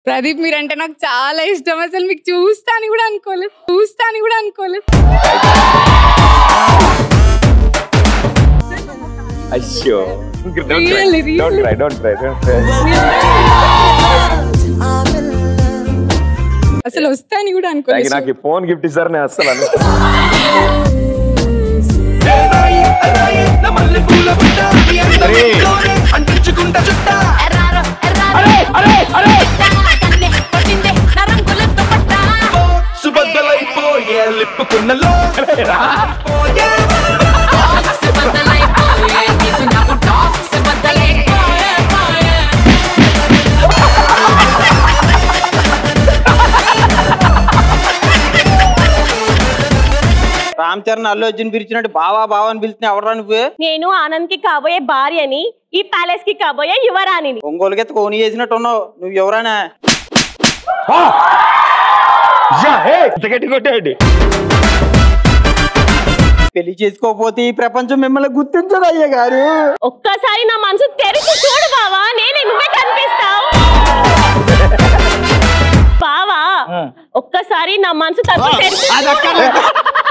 ప్రదీప్ మీరంటే నాకు చాలా ఇష్టం అసలు మీకు చూస్తా అని కూడా అనుకోలేదు చూస్తా అని కూడా అనుకోలేదు అయ్యో don't Really, really. Don't try don't try don't try అసలు వస్తా అని కూడా అనుకోలేదు నాకు ఈ ఫోన్ గిఫ్ట్ ఇస్తారు నేను అస్సలు అను అంటించుకుంటా చుట్టా సుబద్దలైపోయే లిప్పుకున్నలో రామ్ చరణ్ అల్లు అర్జున్ పిలిచినట్టు బావా బావా అని పిలిచిన ఎవడరా నువ్వు నేను ఆనంద్ కి కాబోయే భార్యని ఈ ప్యాలెస్ కి కాబోయే యువరాణిని ఒంగోలుకి ఎత్త కోని చేసినట్టు ఉన్నావు నువ్వు ఎవరానా ఇంత గట్టి కొట్టాడు పెళ్లి చేసుకోకపోతే ఈ ప్రపంచం మిమ్మల్ని గుర్తించదు అయ్య గారు ఒక్కసారి నా మనసు తెరిచి చూడు బావా నేనే నువ్వే కనిపిస్తావు బావా ఒక్కసారి నా మనసు తప్పు తెరిచి చూడు.